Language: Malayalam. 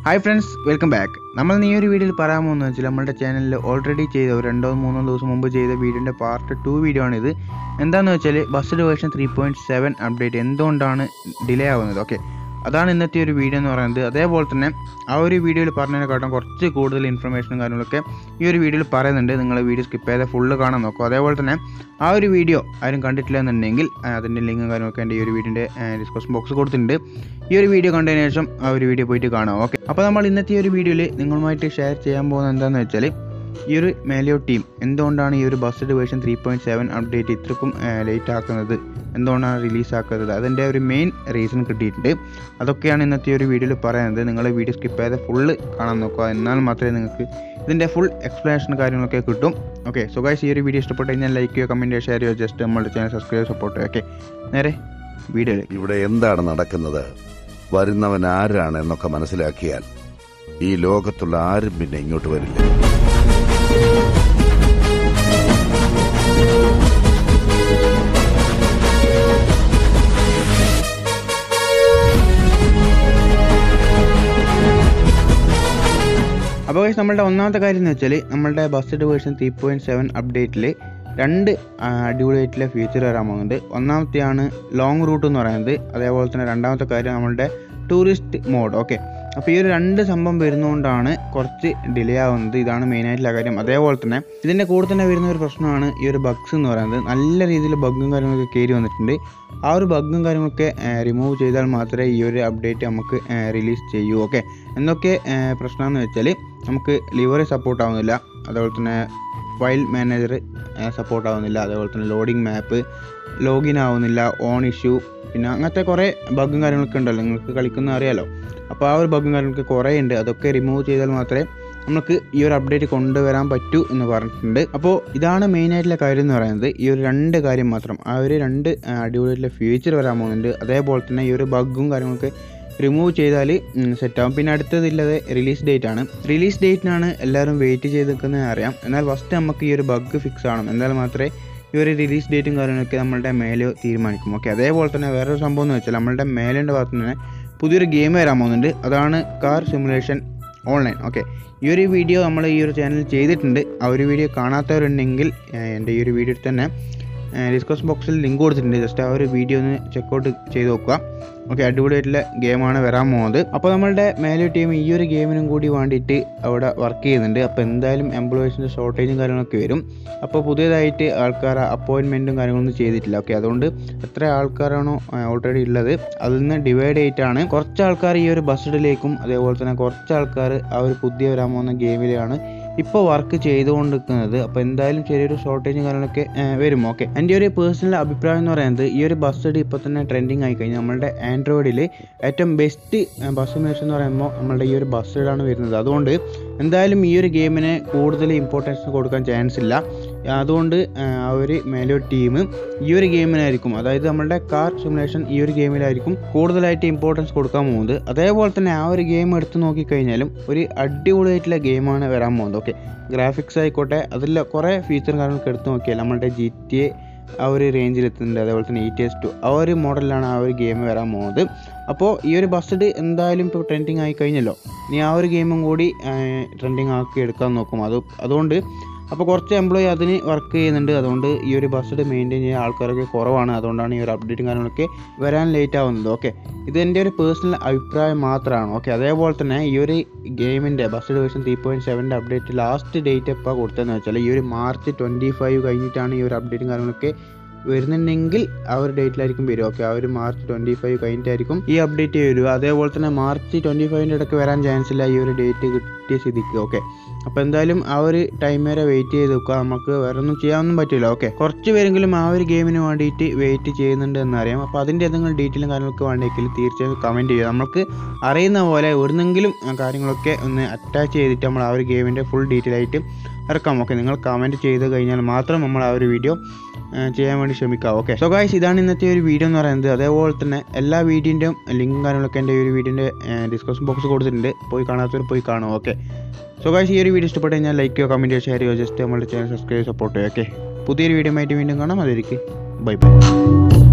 ഹായ് ഫ്രണ്ട്സ് വെൽക്കം ബാക്ക് നമ്മൾ ഈ ഒരു വീഡിയോയിൽ പറയാൻ പോകുന്നത് വെച്ചാൽ നമ്മുടെ ചാനലിൽ ഓൾറെഡി ചെയ്ത ഒരു രണ്ടോ മൂന്നോ ദിവസം മുമ്പ് ചെയ്ത വീഡിയോൻ്റെ പാർട്ട് ടു വീഡിയോ ആണിത് എന്താണെന്ന് വെച്ചാൽ based version three point seven update എന്തുകൊണ്ടാണ് ഡിലേ ആവുന്നത് ഓക്കെ അതാണ് ഇന്നത്തെ ഒരു വീഡിയോ എന്ന് പറയുന്നത് അതേപോലെ തന്നെ ആ ഒരു വീഡിയോയിൽ പറഞ്ഞതിനെക്കാട്ടും കുറച്ച് കൂടുതൽ ഇൻഫർമേഷനും കാര്യങ്ങളൊക്കെ ഈ ഒരു വീഡിയോയിൽ പറയുന്നുണ്ട് നിങ്ങൾ വീഡിയോ സ്കിപ്പ് ചെയ്താൽ ഫുള്ള് കാണാൻ നോക്കും അതേപോലെ തന്നെ ആ ഒരു വീഡിയോ ആരും കണ്ടിട്ടില്ല എന്നുണ്ടെങ്കിൽ ആ, അതിൻ്റെ ലിങ്കും കാര്യങ്ങളൊക്കെ എൻ്റെ ഈ ഒരു വീഡിയോൻ്റെ ഡിസ്ക്രിപ്ഷൻ ബോക്സ് കൊടുത്തിട്ടുണ്ട് ഈ ഒരു വീഡിയോ കണ്ടതിന് ശേഷം ആ ഒരു വീഡിയോ പോയിട്ട് കാണാം ഓക്കെ അപ്പോൾ നമ്മൾ ഇന്നത്തെ ഈ ഒരു വീഡിയോയിൽ നിങ്ങളുമായിട്ട് ഷെയർ ചെയ്യാൻ പോകുന്നത് എന്താണെന്ന് വെച്ചാൽ ഈ ഒരു മേലിയോ ടീം എന്തുകൊണ്ടാണ് ഈ ഒരു based version three point seven update ഇത്രക്കും ലേറ്റ് ആക്കുന്നത് എന്തുകൊണ്ടാണ് റിലീസ് ആക്കുന്നത് അതിൻ്റെ ഒരു മെയിൻ റീസൺ കിട്ടിയിട്ടുണ്ട് അതൊക്കെയാണ് ഇന്നത്തെ ഈ ഒരു വീഡിയോയിൽ പറയുന്നത് നിങ്ങൾ വീഡിയോ സ്കിപ്പ് ചെയ്താൽ ഫുള്ള് കാണാൻ നോക്കുക എന്നാൽ മാത്രമേ നിങ്ങൾക്ക് ഇതിൻ്റെ ഫുൾ എക്സ്പ്ലനേഷൻ കാര്യങ്ങളൊക്കെ കിട്ടും ഓക്കെ സോ ഗൈസ് ഈ ഒരു വീഡിയോ ഇഷ്ടപ്പെട്ട് കഴിഞ്ഞാൽ ലൈക്ക് ചെയ്യുക കമൻറ്റ് ചെയ്യുക ഷെയർ ചെയ്യുക ജസ്റ്റ് നമ്മുടെ ചാനൽ സബ്സ്ക്രൈബ് സപ്പോർട്ട് ചെയ്യുക ഓക്കെ നേരെ വീഡിയോയിലേക്ക് ഇവിടെ എന്താണ് നടക്കുന്നത് വരുന്നവൻ ആരാണ് എന്നൊക്കെ മനസ്സിലാക്കിയാൽ ഈ ലോകത്തുള്ള ആരും പിന്നെ ഇങ്ങോട്ട് വരില്ല അപ്പോൾ guys, നമ്മളുടെ ഒന്നാമത്തെ കാര്യം എന്ന് വെച്ചാൽ നമ്മളുടെ based version three point seven അപ്ഡേറ്റിൽ രണ്ട് ആ, അടിപൊളിയായിട്ടുള്ള ഫീച്ചർ വരാൻ പോകുന്നുണ്ട് ഒന്നാമത്തെയാണ് ലോങ് റൂട്ട് എന്ന് പറയുന്നത് അതേപോലെ തന്നെ രണ്ടാമത്തെ കാര്യം നമ്മളുടെ ടൂറിസ്റ്റ് മോഡ് ഓക്കെ അപ്പോൾ ഈ ഒരു രണ്ട് സംഭവം വരുന്നതുകൊണ്ടാണ് കുറച്ച് ഡിലേ ആവുന്നത് ഇതാണ് മെയിനായിട്ടുള്ള കാര്യം അതേപോലെ തന്നെ ഇതിൻ്റെ കൂടെ തന്നെ വരുന്ന ഒരു പ്രശ്നമാണ് ഈ ഒരു ബഗ്സ് എന്ന് പറയുന്നത് നല്ല രീതിയിൽ ബഗ്ഗും കാര്യങ്ങളൊക്കെ കയറി വന്നിട്ടുണ്ട് ആ ഒരു ബഗ്ഗും കാര്യങ്ങളൊക്കെ റിമൂവ് ചെയ്താൽ മാത്രമേ ഈ ഒരു അപ്ഡേറ്റ് നമുക്ക് റിലീസ് ചെയ്യൂ ഓക്കെ എന്തൊക്കെ പ്രശ്നമെന്ന് വെച്ചാൽ നമുക്ക് ലിവറി സപ്പോർട്ട് ആവുന്നില്ല അതേപോലെ തന്നെ ഫയൽ മാനേജർ സപ്പോർട്ട് ആവുന്നില്ല അതേപോലെ തന്നെ ലോഡിംഗ് മാപ്പ് ലോഗിൻ ആവുന്നില്ല ഓൺ ഇഷ്യൂ പിന്നെ അങ്ങനത്തെ കുറേ ബഗ്ഗും കാര്യങ്ങളൊക്കെ ഉണ്ടല്ലോ നിങ്ങൾക്ക് കളിക്കുന്ന അറിയാലോ അപ്പോൾ ആ ഒരു ബഗ്ഗും കാര്യങ്ങളൊക്കെ കുറേ ഉണ്ട് അതൊക്കെ റിമൂവ് ചെയ്താൽ മാത്രമേ നമുക്ക് ഈ ഒരു അപ്ഡേറ്റ് കൊണ്ടുവരാൻ പറ്റൂ എന്ന് പറഞ്ഞിട്ടുണ്ട് അപ്പോൾ ഇതാണ് മെയിനായിട്ടുള്ള കാര്യം എന്ന് പറയുന്നത് ഈ ഒരു രണ്ട് കാര്യം മാത്രം ആ ഒരു രണ്ട് ആ, അടിപൊളിയായിട്ടുള്ള ഫീച്ചർ വരാൻ പോകുന്നുണ്ട് അതേപോലെ തന്നെ ഈ ഒരു ബഗ്ഗും കാര്യങ്ങളൊക്കെ റിമൂവ് ചെയ്താൽ സെറ്റാവും പിന്നെ അടുത്തതില്ലത് റിലീസ് ഡേറ്റ് ആണ് റിലീസ് ഡേറ്റിനാണ് എല്ലാവരും വെയിറ്റ് ചെയ്ത് നിൽക്കുന്നത് അറിയാം എന്നാൽ ഫസ്റ്റ് നമുക്ക് ഈ ഒരു ബഗ് ഫിക്സ് ആവണം എന്നാൽ മാത്രമേ ഈ ഒരു റിലീസ് ഡേറ്റും കാര്യങ്ങളൊക്കെ നമ്മളുടെ മേലെ തീരുമാനിക്കും ഓക്കെ അതേപോലെ തന്നെ വേറൊരു സംഭവം എന്ന് വെച്ചാൽ നമ്മളുടെ മേലിൻ്റെ ഭാഗത്ത് നിന്ന് പുതിയൊരു ഗെയിം വരാൻ പോകുന്നുണ്ട് അതാണ് കാർ സിമുലേഷൻ ഓൺലൈൻ ഓക്കെ ഈ ഒരു വീഡിയോ നമ്മൾ ഈ ഒരു ചാനലിൽ ചെയ്തിട്ടുണ്ട് ആ ഒരു വീഡിയോ കാണാത്തവരുണ്ടെങ്കിൽ ഏഹ്, എൻ്റെ ഈ ഒരു വീഡിയോയിൽ തന്നെ ഡിസ്കസ് ബോക്സിൽ ലിങ്ക് കൊടുത്തിട്ടുണ്ട് ജസ്റ്റ് ആ ഒരു വീഡിയോ ഒന്ന് ചെക്കൗട്ട് ചെയ്ത് നോക്കുക ഓക്കെ അടിപൊളിയായിട്ടുള്ള ഗെയിമാണ് വരാൻ പോകുന്നത് അപ്പോൾ നമ്മളുടെ മേലെ ടീം ഈ ഒരു ഗെയിമിനും കൂടി വേണ്ടിയിട്ട് അവിടെ വർക്ക് ചെയ്യുന്നുണ്ട് അപ്പോൾ എന്തായാലും എംപ്ലോയീസിൻ്റെ ഷോർട്ടേജും കാര്യങ്ങളൊക്കെ വരും അപ്പോൾ പുതിയതായിട്ട് ആൾക്കാർ അപ്പോയിൻമെൻറ്റും കാര്യങ്ങളൊന്നും ചെയ്തിട്ടില്ല ഓക്കെ അതുകൊണ്ട് എത്ര ആൾക്കാരാണോ ഓൾറെഡി ഉള്ളത് അതിൽ നിന്ന് ഡിവൈഡ് ആയിട്ടാണ് കുറച്ച് ആൾക്കാർ ഈ ഒരു ബസ്ഡിലേക്കും അതേപോലെ തന്നെ കുറച്ച് ആൾക്കാർ ആ ഒരു പുതിയ വരാൻ പോകുന്ന ഗെയിമിലാണ് ഇപ്പോൾ വർക്ക് ചെയ്തുകൊണ്ടിരിക്കുന്നത് അപ്പോൾ എന്തായാലും ചെറിയൊരു ഷോർട്ടേജും കാര്യങ്ങളൊക്കെ ആ, വരും ഓക്കെ എൻ്റെ ഒരു പേഴ്സണൽ അഭിപ്രായം എന്ന് പറയുന്നത് ഈ ഒരു ബസ് ഇപ്പോൾ തന്നെ ട്രെൻഡിങ് ആയി കഴിഞ്ഞാൽ നമ്മളുടെ ആൻഡ്രോയിഡിൽ ഏറ്റവും ബെസ്റ്റ് ബസ് മേഴ്സ് എന്ന് പറയുമ്പോൾ നമ്മളുടെ ഈ ഒരു ബസ്സിലാണ് വരുന്നത് അതുകൊണ്ട് എന്തായാലും ഈ ഒരു ഗെയിമിന് കൂടുതൽ ഇമ്പോർട്ടൻസ് കൊടുക്കാൻ ചാൻസ് ഇല്ല അതുകൊണ്ട് ആ, ആ ഒരു മേലോ ടീം ഈ ഒരു ഗെയിമിനായിരിക്കും അതായത് നമ്മളുടെ കാർ സിമുലേഷൻ ഈ ഒരു ഗെയിമിലായിരിക്കും കൂടുതലായിട്ട് ഇമ്പോർട്ടൻസ് കൊടുക്കാൻ പോകുന്നത് അതേപോലെ തന്നെ ആ ഒരു ഗെയിം എടുത്ത് നോക്കിക്കഴിഞ്ഞാലും ഒരു അടിപൊളിയായിട്ടുള്ള ഗെയിമാണ് വരാൻ പോകുന്നത് ഓക്കെ ഗ്രാഫിക്സ് ആയിക്കോട്ടെ അതിൽ കുറേ ഫീച്ചറും കാര്യങ്ങളൊക്കെ എടുത്ത് നോക്കിയാൽ നമ്മളുടെ ജി ടി എ ആ ഒരു റേഞ്ചിൽ എത്തുന്നുണ്ട് അതേപോലെ തന്നെ ഇ ടി എസ് ടു ആ ഒരു മോഡലിലാണ് ആ ഒരു ഗെയിം വരാൻ പോകുന്നത് അപ്പോൾ ഈ ഒരു ബസ്ഡ് എന്തായാലും ഇപ്പോൾ ട്രെൻഡിങ് ആയി കഴിഞ്ഞല്ലോ ഇനി ആ ഒരു ഗെയിമും കൂടി ട്രെൻഡിങ് ആക്കി എടുക്കാൻ നോക്കും അത് അതുകൊണ്ട് അപ്പോൾ കുറച്ച് എംപ്ലോയി അതിന് വർക്ക് ചെയ്യുന്നുണ്ട് അതുകൊണ്ട് ഈ ഒരു ബസ്ഡ് മെയിൻറ്റെയിൻ ചെയ്യുന്ന ആൾക്കാരൊക്കെ കുറവാണ് അതുകൊണ്ടാണ് ഈ ഒരു അപ്ഡേറ്റും കാര്യങ്ങളൊക്കെ വരാൻ ലേറ്റ് ആവുന്നത് ഓക്കെ ഇത് എൻ്റെ ഒരു പേഴ്സണൽ അഭിപ്രായം മാത്രമാണ് ഓക്കെ അതേപോലെ തന്നെ ഈ ഒരു ഗെയിമിൻ്റെ ബസ്ഡ് വേർഷൻ ത്രീ പോയിൻറ്റ് സെവൻ്റെ അപ്ഡേറ്റ് ലാസ്റ്റ് ഡേറ്റ് എപ്പോൾ കൊടുത്തതെന്ന് വെച്ചാൽ ഈ ഒരു മാർച്ച് ട്വൻറ്റി ഫൈവ് കഴിഞ്ഞിട്ടാണ് ഈ ഒരു അപ്ഡേറ്റും കാര്യങ്ങളൊക്കെ വരുന്നുണ്ടെങ്കിൽ ആ ഒരു ഡേറ്റിലായിരിക്കും വരിക ഓക്കെ ആ ഒരു മാർച്ച് ട്വൻറ്റി ഫൈവ് കഴിഞ്ഞിട്ടായിരിക്കും ഈ അപ്ഡേറ്റ് വരിക അതേപോലെ തന്നെ മാർച്ച് ട്വൻറ്റി ഫൈവിൻ്റെ ഇടയ്ക്ക് വരാൻ ചാൻസ് ഇല്ല ഈ ഒരു ഡേറ്റ് കിട്ടിയ സ്ഥിതിക്ക് ഓക്കെ അപ്പോൾ എന്തായാലും ആ ഒരു ടൈം വരെ വെയിറ്റ് ചെയ്ത് വെക്കുക നമുക്ക് വേറെ ഒന്നും ചെയ്യാനൊന്നും പറ്റില്ല ഓക്കെ കുറച്ച് പേരെങ്കിലും ആ ഒരു ഗെയിമിന് വേണ്ടിയിട്ട് വെയിറ്റ് ചെയ്യുന്നുണ്ട് എന്നറിയാം അപ്പോൾ അതിൻ്റെ എന്തെങ്കിലും ഡീറ്റെയിലും കാര്യങ്ങളൊക്കെ വേണ്ടിയെങ്കിൽ തീർച്ചയായും കമൻറ്റ് ചെയ്യുക നമുക്ക് അറിയുന്ന പോലെ എവിടുന്നെങ്കിലും ആ കാര്യങ്ങളൊക്കെ ഒന്ന് അറ്റാച്ച് ചെയ്തിട്ട് നമ്മൾ ആ ഒരു ഗെയിമിൻ്റെ ഫുൾ ഡീറ്റെയിൽ ആയിട്ട് ഇറക്കാം ഓക്കെ നിങ്ങൾ കമൻറ്റ് ചെയ്ത് കഴിഞ്ഞാൽ മാത്രം നമ്മൾ ആ ഒരു വീഡിയോ ചെയ്യാൻ വേണ്ടി ശ്രമിക്കാം ഓക്കെ സോ ഗായ്സ് ഇതാണ് ഇന്നത്തെ ഒരു വീഡിയോ എന്ന് പറയുന്നത് അതേപോലെ തന്നെ എല്ലാ വീഡിയോൻ്റെയും ലിങ്കും കാര്യങ്ങളൊക്കെ എൻ്റെ ഈ ഒരു വീഡിയോൻ്റെ ഡിസ്ക്രിപ്ഷൻ ബോക്സ് കൊടുത്തിട്ടുണ്ട് പോയി കാണാത്തവർ പോയി കാണും ഓക്കെ സോ ഗായ്സ് ഈ ഒരു വീഡിയോ ഇഷ്ടപ്പെട്ട് കഴിഞ്ഞാൽ ലൈക്ക് ചെയ്യുക കമൻറ്റ് ചെയ്യുക ഷെയർ ചെയ്യുക ജസ്റ്റ് നമ്മുടെ ചാനൽ സബ്സ്ക്രൈബ് സപ്പോർട്ട് ചെയ്യുക ഓക്കെ പുതിയൊരു വീഡിയോ ആയിട്ട് വീണ്ടും കാണാം അതിലേക്ക് ബൈ ബൈ